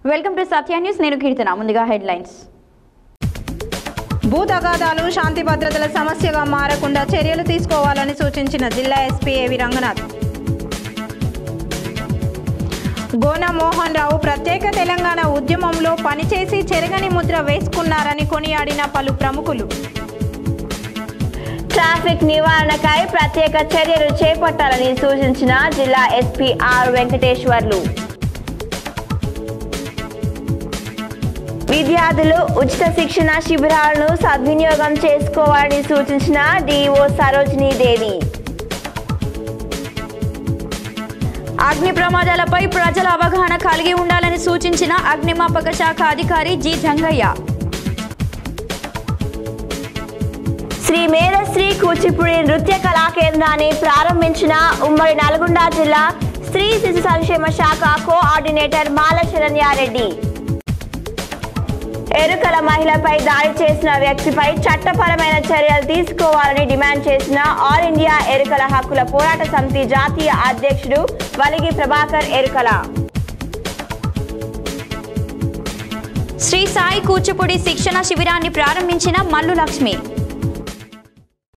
welcome to Satya news నేను కీర్తన ముందుగా headlines భూ తగాదాలు శాంతి భద్రతల సమస్యగా మారకుండా చర్యలు తీసుకోవాలని సూచించిన జిల్లా ఎస్పీ ఏవి రంగనాథ్ గోన మోహన్ రావు ప్రత్యేక తెలంగాణ ఉద్యమంలో పనిచేసి చెరగని ముద్ర వేసుకున్నారని కొనియాడిన పలు ప్రముఖులు ట్రాఫిక్ నివారణకై ప్రత్యేక చర్యలు చేపట్టాలని సూచించిన జిల్లా ఎస్పీ ఆర్ వెంకటేశ్వర్లు విద్యార్థులు ఉచిత శిక్షణ శిబిరాలను సద్వినియోగం చేసుకోవాలని సూచించిన డిఓ సరోజినీ దేవి అగ్ని ప్రమాదాలపై ప్రజల అవగాహన కలిగి ఉండాలని సూచించిన అగ్నిమాపక శాఖ అధికారి జి జంగయ్య శ్రీ మేధశ్రీ కూచిపూడి నృత్య కళా కేంద్రాన్ని ప్రారంభించిన ఉమ్మడి నల్గొండ జిల్లా స్త్రీ శిశు సంక్షేమ శాఖ కోఆర్డినేటర్ మాల శరణ్యారెడ్డి ఎరుకల మహిళపై దాడి చేసిన వ్యక్తిపై చట్టపరమైన చర్యలు తీసుకోవాలని డిమాండ్ చేసిన ఆల్ ఇండియా ఎరుకల హక్కుల పోరాట సమితి జాతీయ అధ్యక్షుడు వలిగి ప్రభాకర్ ఎరుకల శ్రీ సాయి కూచిపూడి శిక్షణ శిబిరాన్ని ప్రారంభించిన మల్లు లక్ష్మి